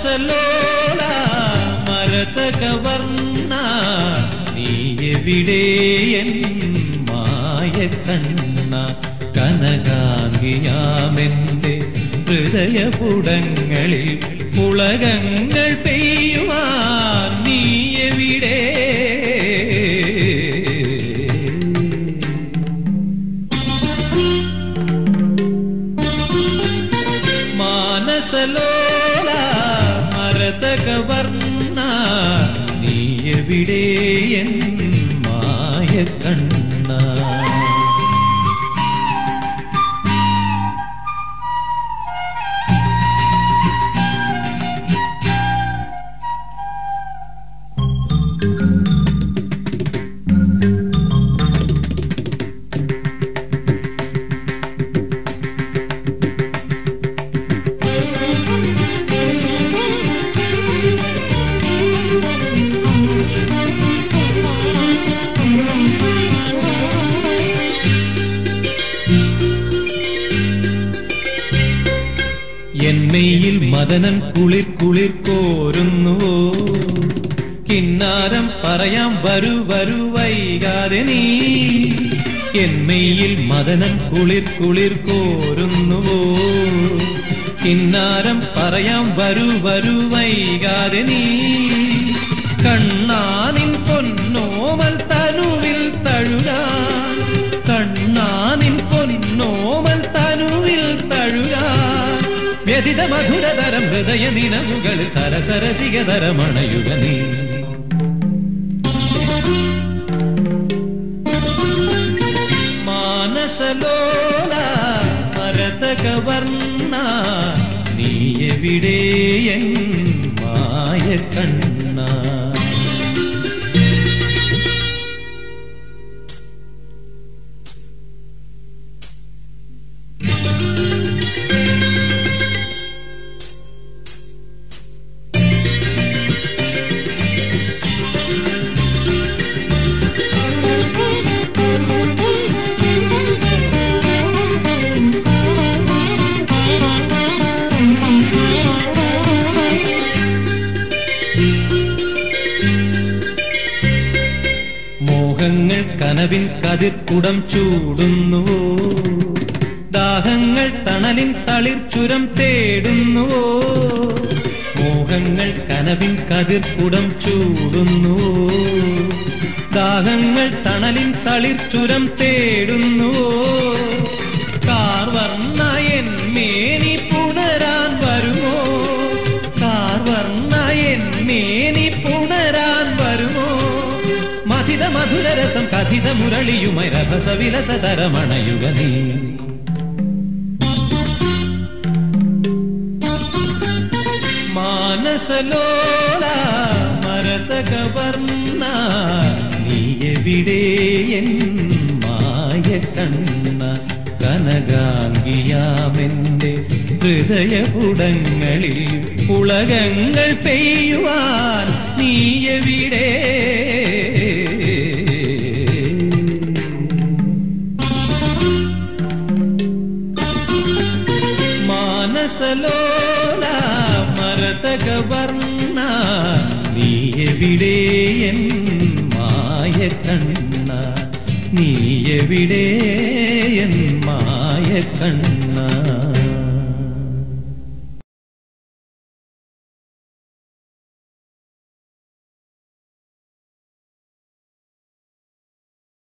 മാനസലോല മരതകവർണ്ണ നീ എവിടെ എൻ മായ കണ്ണ കനകാംഗിയാമെന്റെ ഹൃദയപുടങ്ങളിൽ പുളകങ്ങൾ പെയ്യുവാൻ നീ എവിടെ മാനസലോല മരതകവർണ്ണ നീ എവിടെ എൻ മായ കണ്ണ എന്മയിൽ മദനൻ കുളിർ കുളിർ കോരുന്നുവോ കിന്നാരം പറയാം വരൂ വരൂ വൈകാതെ നീ എന്മയിൽ മദനൻ കുളിർ കുളിർ കോരുന്നുവോ കിന്നാരം പറയാം വരൂ വരൂ വൈകാതെ നീ കണ്ണാനിൻ പൊന്നോമൽ തനുവിൽ തഴുകാൻ കണ്ണാനിൻ പൊന്നോമൽ തനുവിൽ തഴുകാൻ വ്യതിത മധുരതരം ഹൃദയ നിലവുകളിൽ സരസരസികതരമണയുക നീ മാനസലോല മരതകവർണ്ണ നീ എവിടെ എൻ മായ കണ്ണ മോഹങ്ങൾ കനവിൻ കതിർക്കുടം ചൂടുന്നുവോ ദാഹങ്ങൾ തണലിൻ തളിർച്ചുരം തേടുന്നുവോ മോഹങ്ങൾ കനവിൻ കതിർക്കുടം ചൂടുന്നുവോ ദാഹങ്ങൾ തണലിൻ തളിർച്ചുരം തേടുന്നുവോ കാർവർണ്ണ എൻ മേനി പുണരാൻ വരുമോ കാർവർണ്ണ എൻ മേനി പുണരാൻ വരുമോ മഥിത മധുരരസം കഥിത മുരളിയുമായി രഭസവിലസതരമണയുക നീ മാനസലോല മരതകവർണ്ണ നീ എവിടെ എൻ മായ കണ്ണ കനകാംഗിയാമെന്റെ ഹൃദയപുടങ്ങളിൽ പുളകങ്ങൾ പെയ്യുവാൻ നീ എവിടെ മാനസലോല മരതകവർണ്ണ നീ എവിടെ എൻ മായ കണ്ണ നീ എവിടെ എൻ മായ കണ്ണ